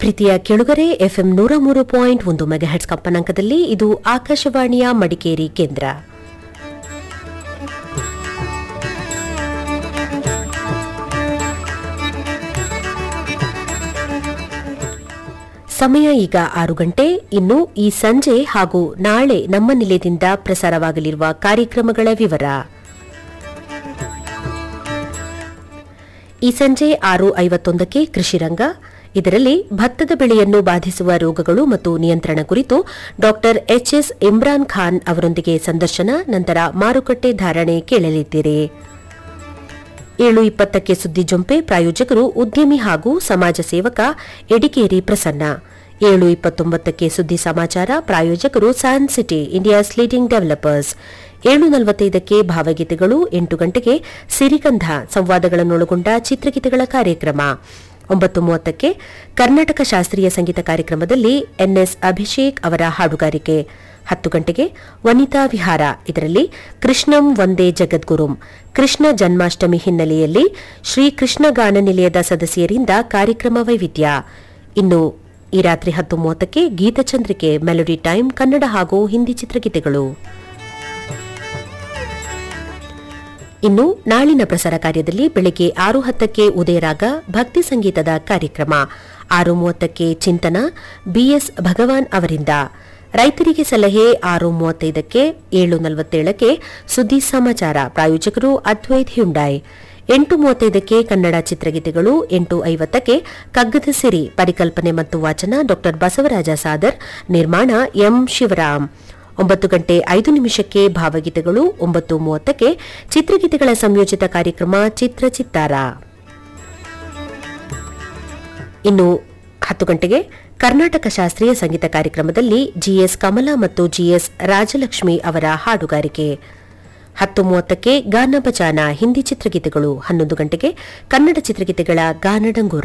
ಪ್ರೀತಿಯ ಕೆಳುಗರೆ ಎಫ್ಎಂ ನೂರ ಮೂರು ಪಾಯಿಂಟ್ ಒಂದು ಮೆಗಾಹೆಟ್ಸ್ ಕಂಪನಾಂಕದಲ್ಲಿ ಇದು ಆಕಾಶವಾಣಿಯ ಮಡಿಕೇರಿ ಕೇಂದ್ರ ಸಮಯ ಈಗ ಆರು ಗಂಟೆ ಇನ್ನು ಈ ಸಂಜೆ ಹಾಗೂ ನಾಳೆ ನಮ್ಮ ನಿಲಯದಿಂದ ಪ್ರಸಾರವಾಗಲಿರುವ ಕಾರ್ಯಕ್ರಮಗಳ ವಿವರ ಈ ಸಂಜೆ ಆರು ಐವತ್ತೊಂದಕ್ಕೆ ಕೃಷಿರಂಗ ಇದರಲ್ಲಿ ಭತ್ತದ ಬೆಳೆಯನ್ನು ಬಾಧಿಸುವ ರೋಗಗಳು ಮತ್ತು ನಿಯಂತ್ರಣ ಕುರಿತು ಡಾಕ್ಟರ್ ಎಚ್ಎಸ್ ಇಮ್ರಾನ್ ಖಾನ್ ಅವರೊಂದಿಗೆ ಸಂದರ್ಶನ ನಂತರ ಮಾರುಕಟ್ಟೆ ಧಾರಣೆ ಕೇಳಲಿದ್ದೀರಿ ಏಳು ಇಪ್ಪತ್ತಕ್ಕೆ ಸುದ್ದಿ ಜೊಂಪೆ ಪ್ರಾಯೋಜಕರು ಉದ್ಯಮಿ ಹಾಗೂ ಸಮಾಜ ಸೇವಕ ಎಡಿಕೇರಿ ಪ್ರಸನ್ನ ಏಳು ಇಪ್ಪತ್ತೊಂಬತ್ತಕ್ಕೆ ಸುದ್ದಿ ಸಮಾಚಾರ ಪ್ರಾಯೋಜಕರು San City India's leading developers ಏಳು ನಲವತ್ತೈದಕ್ಕೆ ಭಾವಗೀತೆಗಳು ಎಂಟು ಗಂಟೆಗೆ ಸಿರಿಗಂಧ ಸಂವಾದಗಳನ್ನೊಳಗೊಂಡ ಚಿತ್ರಗೀತೆಗಳ ಕಾರ್ಯಕ್ರಮ ಒಂಬತ್ತು ಮೂವತ್ತಕ್ಕೆ ಕರ್ನಾಟಕ ಶಾಸ್ತ್ರೀಯ ಸಂಗೀತ ಕಾರ್ಯಕ್ರಮದಲ್ಲಿ ಎನ್ಎಸ್ ಅಭಿಷೇಕ್ ಅವರ ಹಾಡುಗಾರಿಕೆ ಹತ್ತು ಗಂಟೆಗೆ ವನಿತಾ ವಿಹಾರ ಇದರಲ್ಲಿ ಕೃಷ್ಣಂ ವಂದೇ ಜಗದ್ಗುರುಂ ಕೃಷ್ಣ ಜನ್ಮಾಷ್ಟಮಿ ಹಿನ್ನೆಲೆಯಲ್ಲಿ ಶ್ರೀ ಕೃಷ್ಣ ಗಾನ ನಿಲಯದ ಸದಸ್ಯರಿಂದ ಕಾರ್ಯಕ್ರಮ ವೈವಿಧ್ಯ ಇನ್ನು ಈ ರಾತ್ರಿ ಹತ್ತು ಮೂವತ್ತಕ್ಕೆ ಗೀತಚಂದ್ರಿಕೆ ಮೆಲೋಡಿ ಟೈಮ್ ಕನ್ನಡ ಹಾಗೂ ಹಿಂದಿ ಚಿತ್ರಗೀತೆಗಳು ಇನ್ನು ನಾಳಿನ ಪ್ರಸಾರ ಕಾರ್ಯದಲ್ಲಿ ಬೆಳಗ್ಗೆ ಆರು ಹತ್ತಕ್ಕೆ ಉದಯರಾಗ ಭಕ್ತಿ ಸಂಗೀತದ ಕಾರ್ಯಕ್ರಮ ಆರು ಮೂವತ್ತಕ್ಕೆ ಚಿಂತನ ಬಿಎಸ್ ಭಗವಾನ್ ಅವರಿಂದ ರೈತರಿಗೆ ಸಲಹೆ ಆರು ಮೂವತ್ತೈದಕ್ಕೆ ಏಳು ನಲವತ್ತೇಳಕ್ಕೆ ಸುದ್ದಿ ಸಮಾಚಾರ ಪ್ರಾಯೋಜಕರು ಅದ್ವೈತ್ ಹ್ಯುಂಡಾಯ್ ಎಂಟು ಮೂವತ್ತೈದಕ್ಕೆ ಕನ್ನಡ ಚಿತ್ರಗೀತೆಗಳು ಎಂಟು ಐವತ್ತಕ್ಕೆ ಕಗ್ಗದ ಸಿರಿ ಪರಿಕಲ್ಪನೆ ಮತ್ತು ವಾಚನ ಡಾ ಬಸವರಾಜ ಸಾದರ್ ನಿರ್ಮಾಣ ಎಂ ಶಿವರಾಮ್ ಒಂಬತ್ತು ಗಂಟೆ ಐದು ನಿಮಿಷಕ್ಕೆ ಭಾವಗೀತೆಗಳು ಒಂಬತ್ತು ಮೂವತ್ತಕ್ಕೆ ಚಿತ್ರಗೀತೆಗಳ ಸಂಯೋಜಿತ ಕಾರ್ಯಕ್ರಮ ಚಿತ್ರ ಚಿತ್ತಾರ ಇನ್ನು ಹತ್ತು ಗಂಟೆಗೆ ಕರ್ನಾಟಕ ಶಾಸ್ತ್ರೀಯ ಸಂಗೀತ ಕಾರ್ಯಕ್ರಮದಲ್ಲಿ ಜಿಎಸ್ ಕಮಲಾ ಮತ್ತು ಜಿಎಸ್ ರಾಜಲಕ್ಷ್ಮಿ ಅವರ ಹಾಡುಗಾರಿಕೆ ಹತ್ತು ಮೂವತ್ತಕ್ಕೆ ಗಾನ ಬಚಾನ ಹಿಂದಿ ಚಿತ್ರಗೀತೆಗಳು ಹನ್ನೊಂದು ಗಂಟೆಗೆ ಕನ್ನಡ ಚಿತ್ರಗೀತೆಗಳ ಗಾನಡಂಗೂರ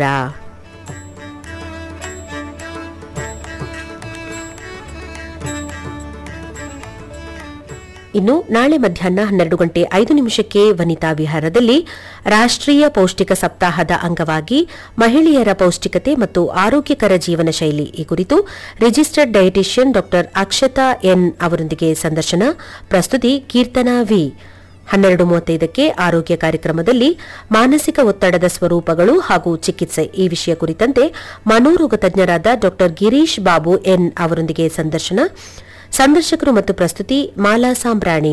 ಇನ್ನು ನಾಳೆ ಮಧ್ಯಾಹ್ನ ಹನ್ನೆರಡು ಗಂಟೆ ಐದು ನಿಮಿಷಕ್ಕೆ ವನಿತಾ ವಿಹಾರದಲ್ಲಿ ರಾಷ್ಟ್ರೀಯ ಪೌಷ್ಟಿಕ ಸಪ್ತಾಹದ ಅಂಗವಾಗಿ ಮಹಿಳೆಯರ ಪೌಷ್ಟಿಕತೆ ಮತ್ತು ಆರೋಗ್ಯಕರ ಜೀವನ ಶೈಲಿ ಈ ಕುರಿತು ರಿಜಿಸ್ಟರ್ಡ್ ಡಯಟಿಷಿಯನ್ ಡಾ ಅಕ್ಷತಾ ಎನ್ ಅವರೊಂದಿಗೆ ಸಂದರ್ಶನ ಪ್ರಸ್ತುತಿ ಕೀರ್ತನಾ ವಿ ಹನ್ನೆರಡು ಮೂವತ್ತೈದಕ್ಕೆ ಆರೋಗ್ಯ ಕಾರ್ಯಕ್ರಮದಲ್ಲಿ ಮಾನಸಿಕ ಒತ್ತಡದ ಸ್ವರೂಪಗಳು ಹಾಗೂ ಚಿಕಿತ್ಸೆ ಈ ವಿಷಯ ಕುರಿತಂತೆ ಮನೋರೋಗ ತಜ್ಞರಾದ ಡಾ ಗಿರೀಶ್ ಬಾಬು ಎನ್ ಅವರೊಂದಿಗೆ ಸಂದರ್ಶನ ಸಂದರ್ಶಕರು ಮತ್ತು ಪ್ರಸ್ತುತಿ ಮಾಲಾ ಸಾಂಬ್ರಾಣಿ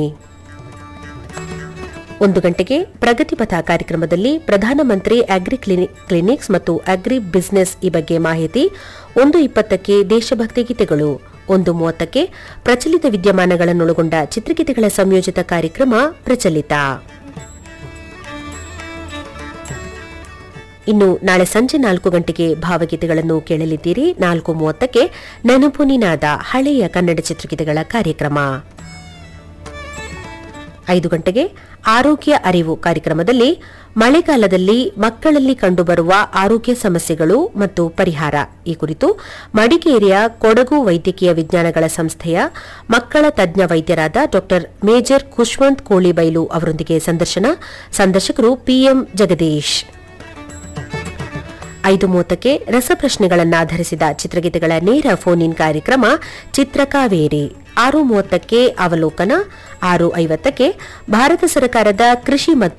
ಒಂದು ಗಂಟೆಗೆ ಪ್ರಗತಿಪಥ ಕಾರ್ಯಕ್ರಮದಲ್ಲಿ ಪ್ರಧಾನಮಂತ್ರಿ ಅಗ್ರಿ ಕ್ಲಿನಿಕ್ಸ್ ಮತ್ತು ಅಗ್ರಿ ಬಿಸಿನೆಸ್ ಈ ಬಗ್ಗೆ ಮಾಹಿತಿ ಒಂದು ಇಪ್ಪತ್ತಕ್ಕೆ ದೇಶಭಕ್ತಿ ಗೀತೆಗಳು ಒಂದು ಮೂವತ್ತಕ್ಕೆ ಪ್ರಚಲಿತ ವಿದ್ಯಮಾನಗಳನ್ನೊಳಗೊಂಡ ಚಿತ್ರಗೀತೆಗಳ ಸಂಯೋಜಿತ ಕಾರ್ಯಕ್ರಮ ಪ್ರಚಲಿತ ಇನ್ನು ನಾಳೆ ಸಂಜೆ ನಾಲ್ಕು ಗಂಟೆಗೆ ಭಾವಗೀತೆಗಳನ್ನು ಕೇಳಲಿದ್ದೀರಿ ನಾಲ್ಕು ಮೂವತ್ತಕ್ಕೆ ನೆನಪು ನಿನಾದ ಹಳೆಯ ಕನ್ನಡ ಚಿತ್ರಗೀತೆಗಳ ಕಾರ್ಯಕ್ರಮ ಐದು ಗಂಟೆಗೆ ಆರೋಗ್ಯ ಅರಿವು ಕಾರ್ಯಕ್ರಮದಲ್ಲಿ ಮಳೆಗಾಲದಲ್ಲಿ ಮಕ್ಕಳಲ್ಲಿ ಕಂಡುಬರುವ ಆರೋಗ್ಯ ಸಮಸ್ಯೆಗಳು ಮತ್ತು ಪರಿಹಾರ ಈ ಕುರಿತು ಮಡಿಕೇರಿಯ ಕೊಡಗು ವೈದ್ಯಕೀಯ ವಿಜ್ಞಾನಗಳ ಸಂಸ್ಥೆಯ ಮಕ್ಕಳ ತಜ್ಞ ವೈದ್ಯರಾದ ಡಾ ಮೇಜರ್ ಖುಷ್ವಂತ್ ಕೋಳಿಬೈಲು ಅವರೊಂದಿಗೆ ಸಂದರ್ಶನ ಸಂದರ್ಶಕರು ಪಿಎಂ ಜಗದೀಶ್ ಐದು ಮೂವತ್ತಕ್ಕೆ ರಸಪ್ರಶ್ನೆಗಳನ್ನಾಧರಿಸಿದ ಚಿತ್ರಗೀತೆಗಳ ನೇರ ಫೋನ್ ಇನ್ ಕಾರ್ಯಕ್ರಮ ಚಿತ್ರಕಾವೇರಿ ಆರು ಮೂವತ್ತಕ್ಕೆ ಅವಲೋಕನ ಆರು ಐವತ್ತಕ್ಕೆ ಭಾರತ ಸರ್ಕಾರದ ಕೃಷಿ ಮತ್ತು